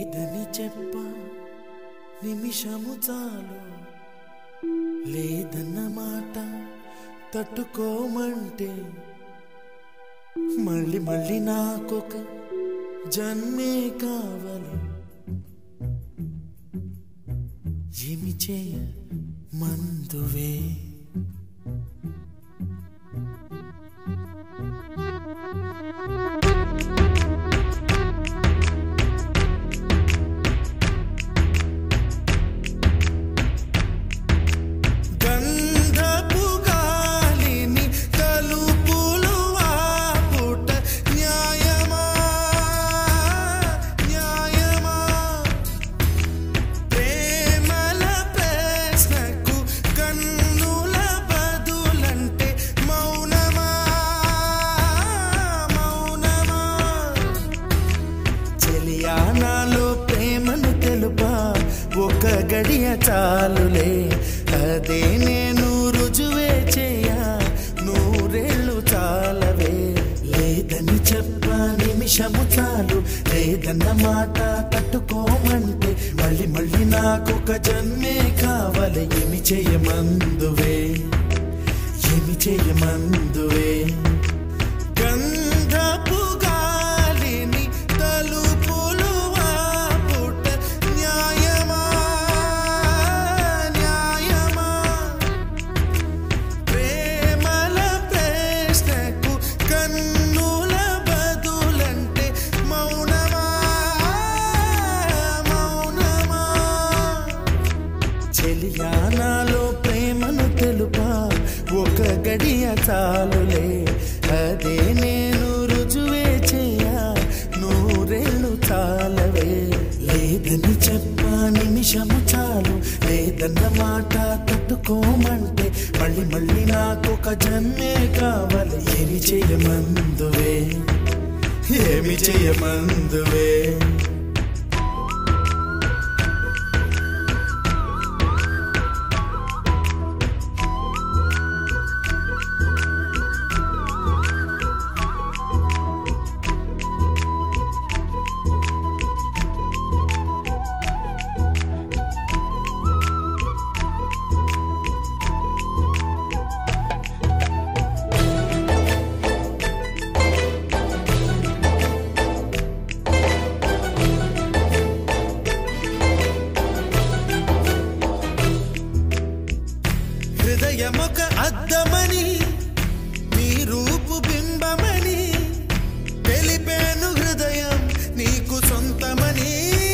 లేదని చెప్ప నిమిషము చాలు లేదన్న మాట తట్టుకోమంటే మళ్ళీ మళ్ళీ నాకొక జన్మే కావాలి ఏమి చేయ మందువే గంధపు గాలిని తలుపులు ఆపుట న్యాయమా న్యాయమా ప్రేమల ప్రశ్నకు కన్నుల బదులంటే మౌనమా మౌనమా చెలియా నాలో ప్రేమను తెలుపా ఒక గడియ చాలులే అదే నేను రుజువే చేయా నూరేళ్ళు చాలవే లేదని చెప్ప నిమిషము చాలు లేదన్న మాట తట్టుకోమంటే మళ్ళీ మళ్ళీ నాకొక జన్మే కావాలి ఏమి చేయమందువే ఏమి చేయమందువే గంధపు గాలిని తలుపులు ఆపుట న్యాయమా న్యాయమా ప్రేమల ప్రశ్నకు కన్నుల బదులంటే మౌనమా మౌనమా చెలియా నాలో ప్రేమను తెలుపా ఒక గడియ చాలులే అదే నేను రుజువే చేయా నూరేళ్ళు చాలవే లేదని చెప్పా నిమిషము చాలు లేదన్న మాట తట్టుకోమంటే మళ్ళీ మళ్ళీ నాకొక జన్మే కావాలి ఏమి చేయమందువే ఏమి చేయమందువే హృదయమొక అద్దమని నీ రూపు బింబమని తెలిపేను హృదయం నీకు సొంతమని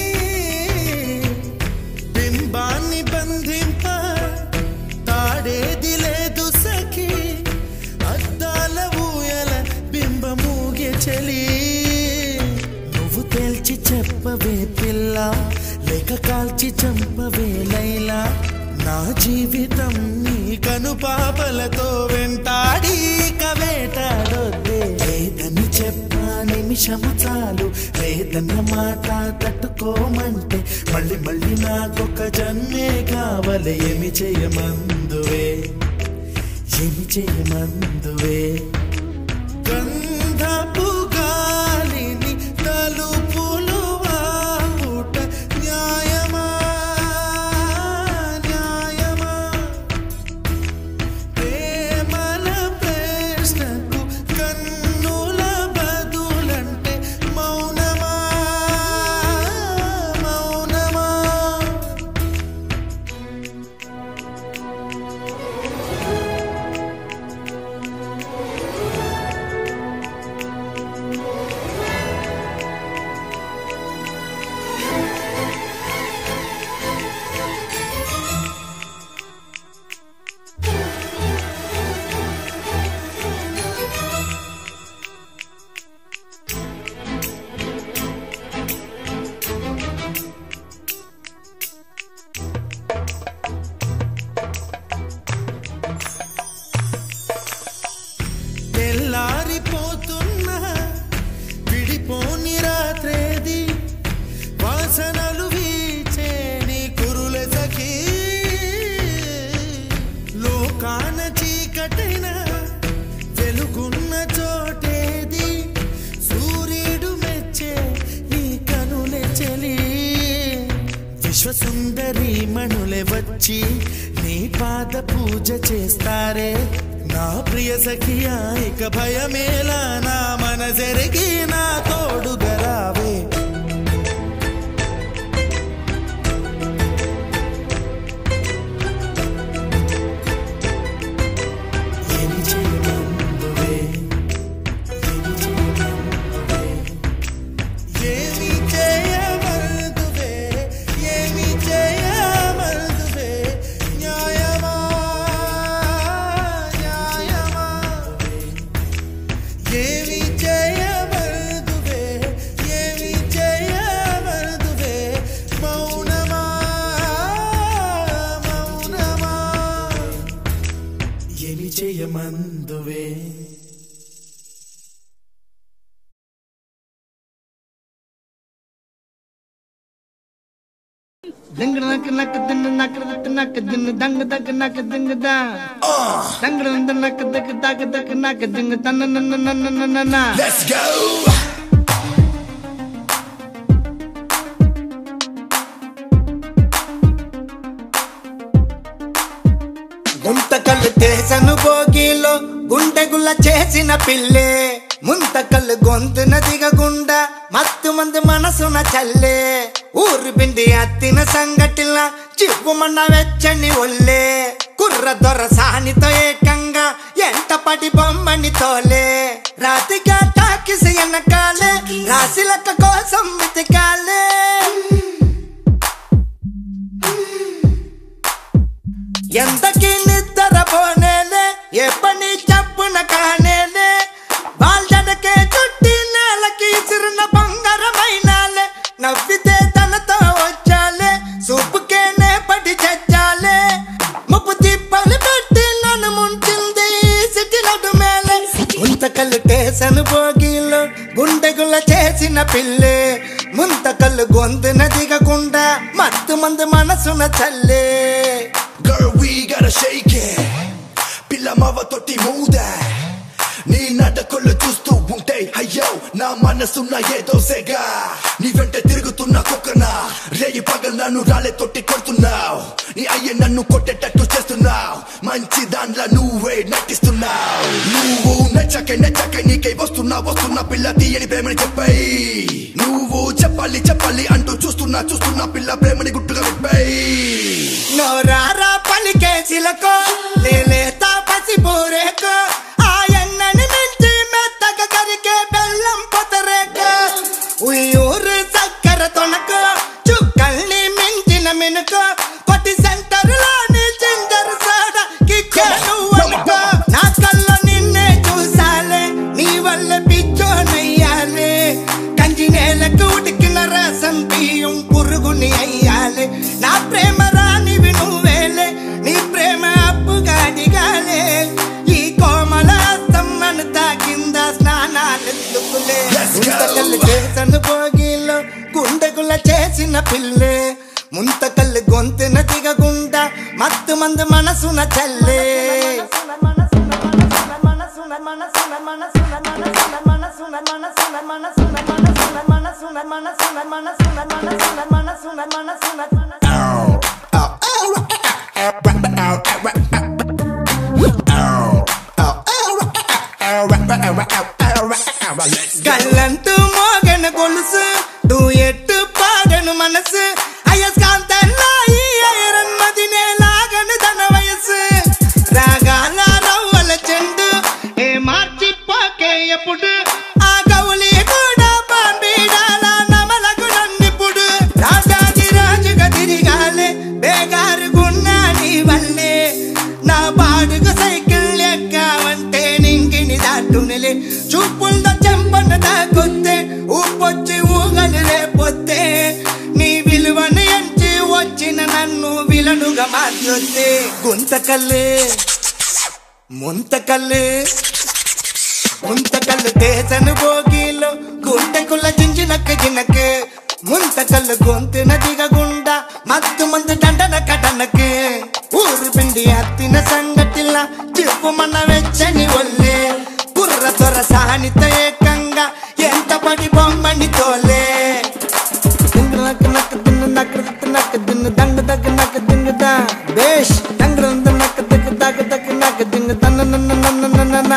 బింబాన్ని బంధింప తాడేది లేదు సఖి అద్దాల ఊయల బింబమూగే చలి నువ్వు తేల్చి చెప్పవే పిల్ల లేక కాల్చి చంపవే లైలా నా జీవితం నీ కను పాపలతో వెంటాడి కవేటాడొద్దే లేదని చెప్పా నిమిషము చాలు లేదన్న మాట తట్టుకోమంటే మళ్ళీ మళ్ళీ నాకొక జన్మే కావాలి ఏమి చేయమందువే ఏమి చేయమందువే గంధపు గాలిని తలుపులు ఆపుట న్యాయమా న్యాయమా ప్రేమల ప్రశ్నకు కన్నుల బదులంటే మౌనమా మౌనమా కన్నులే వచ్చి నీ పాద పూజ చేస్తారే నా ప్రియ సఖియా ఇక భయమేలా నా మనసెరిగి నా తోడుగా రావే ఏమి చేయమందువే ఏమి చేయమందువే ఏమి చేయమందువే ఏమి చేయమందువే న్యాయమా న్యాయమా ఏమి చేయమందువే ఏమి చేయమందువే మౌనమా మౌనమా ఏమి చేయమందువే దంగ నక నక దిన్న నక దక నక దిన్న దంగ దక నక దింగ దా దంగ దంద నక దక దక దక నక దింగ తన్న నన్న నన్న నన్న నన్న Let's go! గుంతకల్లు చేసను భోగిలో గుండెగుల్ల చేసిన పిల్లే ముంతకల్లు గొంతున దిగగుండా మత్తు మంది మనసున చల్లే ఊరు పిండి అత్తిన సంగటిల చిప్పుమన్న వెచ్చని ఒల్లే కుర్ర దొర సానితో ఏకంగా ఎంట పడి బొమ్మని తోలే రాతిగా టాకిసి వెనకాలే రాశిలక కోసం వెతికాలే ఎంతకి నిద్ర పోనేలే ఏ పని చెప్పున కానేలే వాళ్ళకే చుట్టి నేలకి చిరున బంగారమైనాలే నవ్వితే తనతో వచ్చాలే సూపుకేనే పడి చచ్చాలే ముప్పు తిప్పలు పెట్టి నన్ను ముంచింది సిటి నడుమేలే ముంతకల్లు టేసను భోగిలో గుండెగుల చేసిన పిల్లే ముంతకల్లు గొంతున దిగకుండా మత్తు మంది మనసున చల్లే Girl, we gotta shake it. పిల్ల మావ తోటి మూదా నీ నడకలు చూస్తూ ఉంటే అయ్యో నా మనసున్న ఏదో సెగా నీ వెంట తిరుగుతున్న కుక్కన రేయి పగలు నన్ను రాలే తొట్టి కొడుతున్నావు నీ అయ్య నన్ను కొట్టేటట్టు చేస్తున్నావు మంచి దాంట్లో నువ్వే నటిస్తున్నావు నువ్వు నచ్చకే నచ్చకే నీకై వస్తున్నా వస్తున్నా పిల్ల తీయని ప్రేమని చెప్పాయి నువ్వు చెప్పాలి చెప్పాలి అంటూ చూస్తున్నా చూస్తున్నా పిల్ల ప్రేమని గుట్టుగా చెప్పాయి నోరారా పలికే చిలకో లేలేత పసి పూరేకో ఆ ఎన్నని మించి మెత్తగా కరికే బెల్లం పొతరేక ఉయ్యూరు చక్కెర తొనకో చుక్కల్ని మించిన మినుకో కొట్టి సెంటర్లోని చిందరు సాడ కిక్కాను అనుకో నా కళ్ళ నిన్నే చూసాలే నీ వల్ల పిచ్చోనయ్యాలే కంచి నేలకు ఉడికిన రసం బియ్యం పురుగుని అయ్యాలే నా ప్రేమ రానివి నువ్వేలే నీ ప్రేమ అప్పుగా దిగాలే ఈ కోమల అస్తమ్మను తాకింద స్నానాలెందుకులే Let's go. ముంతకల్లు చేసను భోగిలో గుండెగుల చేసిన పిల్లే ముంతకల్లు గొంతున దిగగుండా మత్తు మంది మనసున చల్లే గల్లంటూ మోగన గొలుసు డూయెట్టు పాడను మనసు అయస్కాంతల్లా ఈ ఐరన్ మదినే లాగను తన వయసు రాగాల రవ్వల చెండు ఏ మార్చిపోకే ఎప్పుడు ఆ గౌలి కూడా బాంబీడాల నమలకు నన్నిప్పుడు రాజాది రాజుగా తిరిగాలే బేగారుగున్నా నీ వల్లే నా బాడుగు సైకిల్ ఎక్కావంటే నింగిని దాటునిలే చూపుల్లో చెంపన దాకొత్తే ఊపొచ్చి ఊగలు లేపోతే నీ విలువను ఎంచి వచ్చిన నన్ను విలనుగా మార్చొద్దే గుంతకల్లే ముంతకల్లే ముంతకల్లు దేశను భోగిలో గుంటెకుల జింజినక్క జినకు ముంతకల్లు గొంతున దిగగుండా మత్తు మందు దండన కటనకు ఊరు పిండి అత్తిన సంగటిలా చెప్పు మన వెచ్చని ఒల్లే కుర్ర తొర సానిత ఏకంగా ఎంత పడి బొమ్మని తోలే నక్క నక్క దిన్న నక్క నక్క దిన్న దండ దగ్గ నక్క దింగ బేష్ తంగ్రం నక్క తక్క తక్క తక్క నక్క దింగ తన్న నన్న నన్న నన్న నన్న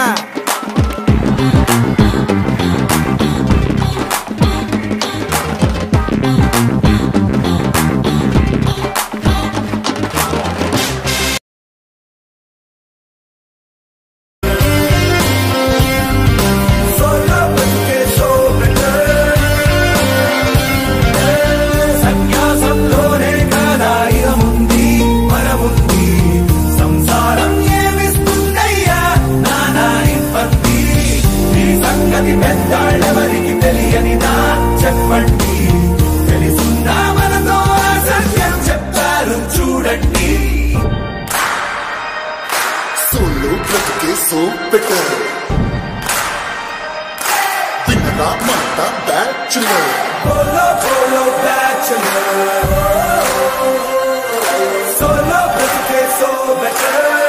సోలో బతికే సో బెటర్ సన్యాసంలోనే కదా ఇదముంది మనముంది సంసారం ఏమిస్తుందయ్యా నానా ఇబ్బంది ఈ సంగతి పెద్దాళ్ళెవరికి తెలియనిదా చెప్పండి తెలుసుందా మనతో ఆ సత్యం చెప్పారు చూడండి సోలో బ్రతికే సో బెటర్ వినరా మాట bachelor Polo, polo, bachelor. Solo porque so better.